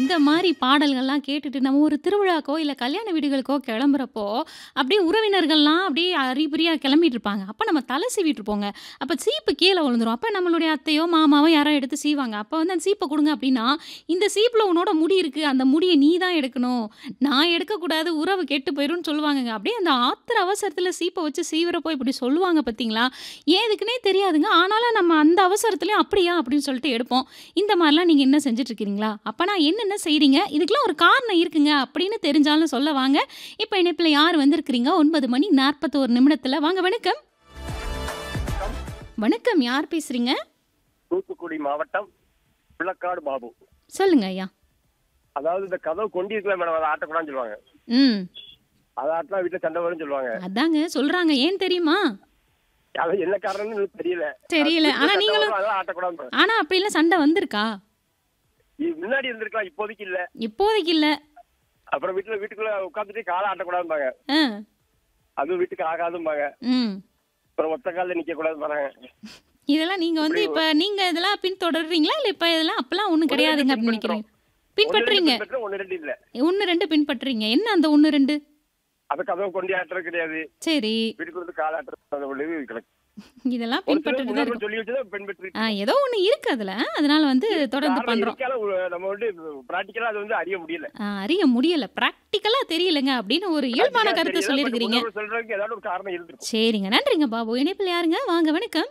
இந்த மாரி பாடல்கள்லாம் கேட்டுட்டு நம்ம ஒரு திருவிழாக்கோ, இல்ல கல்யாண வீடுகளுக்கோ கிளம்புறப்போ, அப்படியே உறவினர்கள்லாம் அப்படியே அறிபறியா கிளம்பிட்டு இருப்பாங்க. அப்ப நம்ம தலை சீவிட்டு இருப்போங்க. அப்ப சீப்பு கீழ விழுந்துரும். அப்ப நம்மளுடைய அத்தையோ, மாமாவோ யாரோ எடுத்து சீவாங்க. அப்ப வந்து அந்த சீப்ப குடுங்க அப்படின்னா, "இந்த சீப்புல உன்னோட முடி இருக்கு. அந்த முடிய நீ தான் எடுக்கணும். நான் எடுக்கக்கூடாது. உறவு கெட்டு போயிரும்னு" சொல்லுவாங்கங்க. அப்படியே அந்த ஆத்திர அவசரத்துல சீப்ப வச்சு சீவுறப்போ இப்படி சொல்லுவாங்க பார்த்தீங்களா? ஏன் எதுக்குன்னே தெரியாதுங்க. ஆனாலும் நம்ம அந்த அவசரத்துலயும் "அப்படியா?" அப்படின்னு சொல்லிட்டு எடுப்போம். இந்த மாரிலாம் நீங்க என்ன செஞ்சுட்டு இருக்கிறீங்களா? அப்பனா என்னென்ன செய்றீங்க? இதுக்கெல்லாம் ஒரு காரணம் இருக்குங்க அப்படின்னு தெரிஞ்சாலும் சொல்ல வாங்க. இப்ப இணைப்பில யார் வந்திருக்கிறீங்க? 9 மணி 41 நிமிடத்துல. வாங்க வணக்கம். வணக்கம். யார் பேசுறீங்க? தூத்துக்குடி மாவட்டம் பிள்ளக்காடு பாபு சொல்லுங்க ஐயா. அதாவது இந்த கதவு கொண்டி இருக்கல மேடம் அதை ஆட்டக்கூடாதுன்னு சொல்லுவாங்க ம். அதை ஆட்டினா வீட்டுல சண்டை வரும்னு சொல்லுவாங்க அதாங்க சொல்றாங்க. ஏன் தெரியுமா? அது என்ன காரணம்னு எனக்கு தெரியல தெரியல. வீட்டுல ஆனா சண்டை நீங்களும் வரும், அதெல்லாம் ஆட்டக்கூடாது ஆனா அப்படிலாம் சண்டை வந்திருக்கா? முன்னாடி இருந்திருக்கலாம் இப்போதைக்கு இல்ல இப்போதைக்கு இல்ல. அப்புறம் வீட்டுல வீட்டுக்குள்ள உட்காந்துட்டு காலை ஆட்டக்கூடாதும்பாங்க ஆ. அதுவும் வீட்டுக்கு ஆகாதும்பாங்க ம். அப்புறம் ஒத்த காலில் நிக்க கூடாதும்பாங்க இதெல்லாம் நீங்க வந்து இப்ப நீங்க இதெல்லாம் பின்தொடர்றீங்களா? இல்ல இப்ப இதெல்லாம் அப்பலாம் ஒண்ணும் ஒண்ணு கிடையாதுங்க ரெண்டு அப்படின்னு நினைக்கிறீங்க? பின்பற்றோம். பின்பற்றீங்க. ஒண்ணு ரெண்டு பின்பற்றோம், ஒண்ணு ரெண்டு இல்ல 1, 2 பின்பற்றீங்க. என்ன அந்த 1, 2? அது கதவு கொண்டி ஆட்டுறது கிடையாது சரி. வீட்டுக்கு வந்து காலை ஆட்டுறது உள்ளது கிடக்கு இதெல்லாம் ஒரு சிலர் பின்பற்றிட்டு தான் முன்னாடி இருக்கும். சொல்லி வச்சுதான் பின்பற்றி ஆ ஏதோ ஒண்ணு இருக்கு அதுல. அதனால வந்து தொடர்ந்து காரணம் பண்றோம். இருக்கால நம்ம வந்து பிராக்டிக்கலா அது வந்து அறிய முடியல ஆ அறிய முடியல. பிராக்டிகலா தெரியலங்க அப்படின்னு ஒரு இயல்பான practical ஆ கருத்தை தெரியல, சொல்லியிருக்கிறீங்க. but உணர்வு சொல்றதுக்கு ஏதாவது ஒரு காரணம் இருந்திருக்கும் சரிங்க. நன்றிங்க பாபு. இணைப்பில யாருங்க? வாங்க வணக்கம்.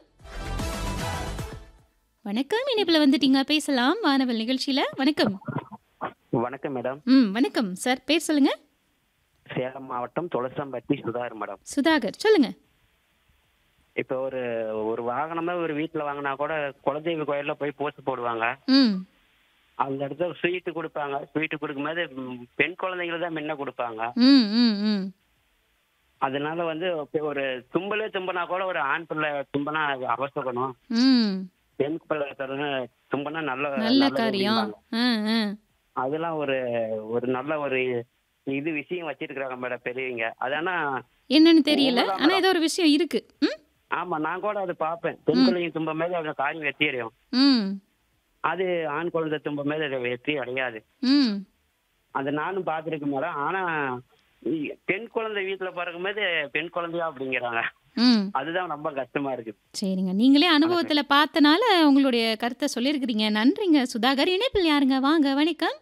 வணக்கம். இணைப்பில வந்துட்டீங்க. பேசலாம். வானவல் நிகழ்ச்சியில. வணக்கம். வணக்கம் மேடம் ம். வணக்கம் சார். பேர் சொல்லுங்க. சேலம் மாவட்டம் துளசம்பட்டி சுதாகர் மேடம் சுதாகர். சொல்லுங்க. இப்போ ஒரு ஒரு வாகனமே ஒரு வீட்டில் வாங்கினா கூட குலதெய்வ கோயிலில் போய் போஸ்ட் போடுவாங்க ம். அந்த இடத்துல ஸ்வீட்டு கொடுப்பாங்க ஸ்வீட்டு கொடுக்கும்போது ம், பெண் குழந்தைங்களை தான் முன்ன கொடுப்பாங்க ம். ம். ம். அதனால வந்து இப்ப ஒரு தும்பலே தும்பினா கூட ஒரு ஆண் பிள்ளை தும்பினா அது அவசகணும் ம். பெண் பிள்ளை தரணும் தும்பினா நல்ல நல்ல நல்லது காரியம். அப்படிம்பாங்க. ஆ, ஆ. அதெல்லாம் ஒரு ஒரு நல்ல ஒரு இது விஷயம் வச்சிருக்கிறாங்க மேடம் பெரியவங்க அதானா என்னன்னு தெரியல. உண்மைதான் ஆனா மேடம். ஏதோ ஒரு விஷயம் இருக்கு. ம். ஆமா நான் கூட அதை பார்ப்பேன் பெண் குழந்தைங்க தும்ப மேல அவங்க காரியம் வெற்றி அடையும் ம். அது ஆண் குழந்தை தும்ப மேல அது வெற்றி அடையாது ம். அதை நானும் பார்த்துருக்கேன் மேடம் ஆனா இ- பெண் குழந்தை வீட்டுல பிறக்கும்போது பெண் குழந்தையா அப்படிங்கிறாங்க ம். அதுதான் ரொம்ப கஷ்டமா இருக்கு சரிங்க. நீங்களே அனுபவத்துல பார்த்தனால உங்களுடைய கருத்தை சொல்லியிருக்கிறீங்க. நன்றிங்க சுதாகர். இணைப்பில் யாருங்க? வாங்க வணக்கம்.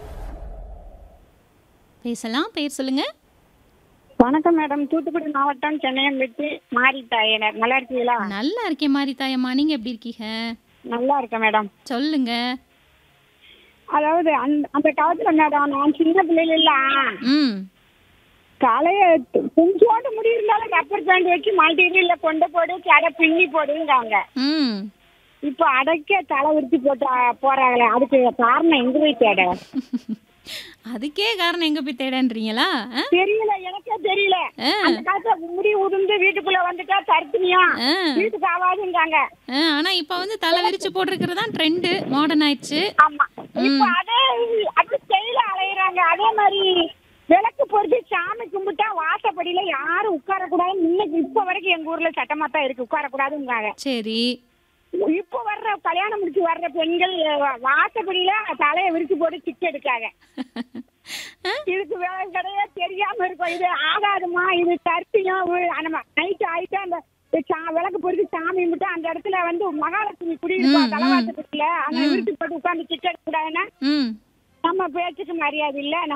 பேசலாம். பேர் சொல்லுங்க. வணக்கம் மேடம் தூத்துக்குடி மாவட்டம் சென்னையம்பட்டி மாரித்தாயனர் நல்லா இருக்கீங்களா நல்லா இருக்கேன் மாரி தாயம்மா. நீங்க எப்படி இருக்கீங்க? நல்லா இருக்கேன் மேடம் சொல்லுங்க. அதாவது அந்த அந்த காலத்துல மேடம் நான் சின்ன பிள்ளைலாம் ம். தலைய கொஞ்சோண்டு முடி இருந்தாலும் ரப்பர் பேண்ட் வச்சு மல்டிரியில கொண்டு போடு கடை பின்னி போடுங்காங்க ம். இப்போ அடைக்க தலை விரிச்சு போட்டு போறாங்களே அதுக்கு காரணம் எங்க போய் தேட அதுக்கே காரணம் எங்க போய் தேடன்றீங்களா? ஆ? தெரியல எனக்கே தெரியல ஆ. அந்த காலத்துல முடி உதிர்ந்து வீட்டுக்குள்ள வந்துட்டா தருத்துனியா ஆ. வீட்டுக்கு ஆகாதுங்காங்க ஆ, ஆனா இப்ப வந்து தலை விரிச்சு போட்டிருக்கிறது தான் ட்ரெண்ட். மாடர்ன் ஆயிடுச்சு. ஆமா இப்ப அதே அப்படி ஸ்டைல அலையுறாங்க அதே மாதிரி விளக்கு பொறுத்து சாமி கும்பிட்டா வாசப்படியில யாரும் உட்கார கூடாதுன்னு இன்னைக்கு இப்ப வரைக்கும் எங்க ஊர்ல சட்டமா தான் இருக்கு உட்கார கூடாதுங்காங்க சரி. இப்ப வர்ற கல்யாணம் முடிச்சு வர்ற பெண்கள் வா- வாசப்படியில தலைய விரிச்சு போட்டு சிக்க எடுக்காங்க இதுக்கு வேலை கிடையாது தெரியாம இருக்கும் இது ஆகாதுமா இது தர்த்தியம் நைட் ஆயிட்டு அந்த சா- விளக்கு பொறுத்து சாமி கும்பிட்டு அந்த இடத்துல வந்து மகாலட்சுமி குடியிருப்பா ம், ம். தலைவாசத்துக்குள்ள அங்க ம். விரிச்சு போட்டு உட்காந்து சிக்க எடுக்க கூடாதுன்னா ம். நம்ம பேச்சுக்கு மரியாதை இல்ல